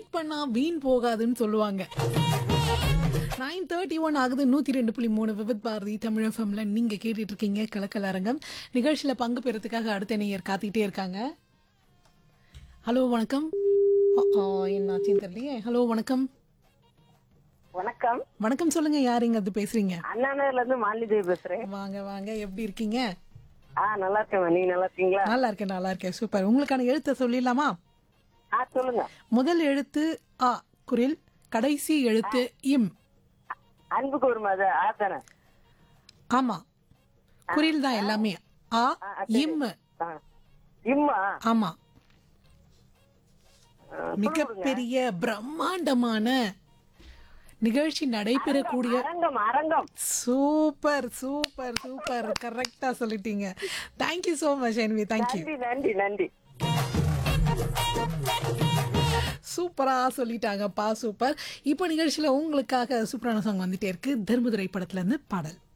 Wait பண்ணா வீண் போகாதுன்னு சொல்லுவாங்க நைன் தேர்ட்டி ஒன் ஆகுது நூற்றி ரெண்டு புள்ளி மூணு விவித் பாரதி தமிழ் எஃப்எம்ல நீங்க கேட்டுட்டு இருக்கீங்க கலக்கல் அரங்கம் நிகழ்ச்சியில பங்கு பெறத்துக்காக அடுத்த நேயர் காத்துக்கிட்டே இருக்காங்க ஹலோ வணக்கம் ஆ, ஆ, என்னாச்சுன்னு தெரியலையே ஹலோ வணக்கம் வணக்கம் வணக்கம் சொல்லுங்க யாருங்க அது பேசுறீங்க அண்ணாநகர்ல இருந்து மாலிதேவி பேசுறேன் வாங்க வாங்க எப்படி இருக்கீங்க ஆ நல்லா இருக்கேன் நீங்க நல்லா இருக்கீங்களா நல்லா இருக்கேன் நல்லா இருக்கேன் சூப்பர் உங்களுக்கான எழுத்தை சொல்லிடலாமா ஆ சொல்லுங்க முதல் எழுத்து ஆ குரில் கடைசி எழுத்து இம் அன்புக்கு ஒரு மத ஆத்தானே ஆமா குரில் தான் எல்லாமே ஆ இம் ஆ. இம்மா ஆமா ஆ, மிகப்பெரிய பிரம்மாண்டமான நிகழ்ச்சி நடைபெறக்கூடிய அரங்கம் அரங்கம் சூப்பர் சூப்பர் சூப்பர் கரெக்டா சொல்லிட்டீங்க தேங்க்யூ ஸோ மச் என்வி தேங்க்யூ நன்றி நன்றி நன்றி சூப்பரா சொல்லிட்டாங்கப்பா சூப்பர் இப்போ நிகழ்ச்சியில உங்களுக்காக சூப்பரான சாங் வந்துட்டே இருக்கு தர்மதுரை படத்துல இருந்து பாடல்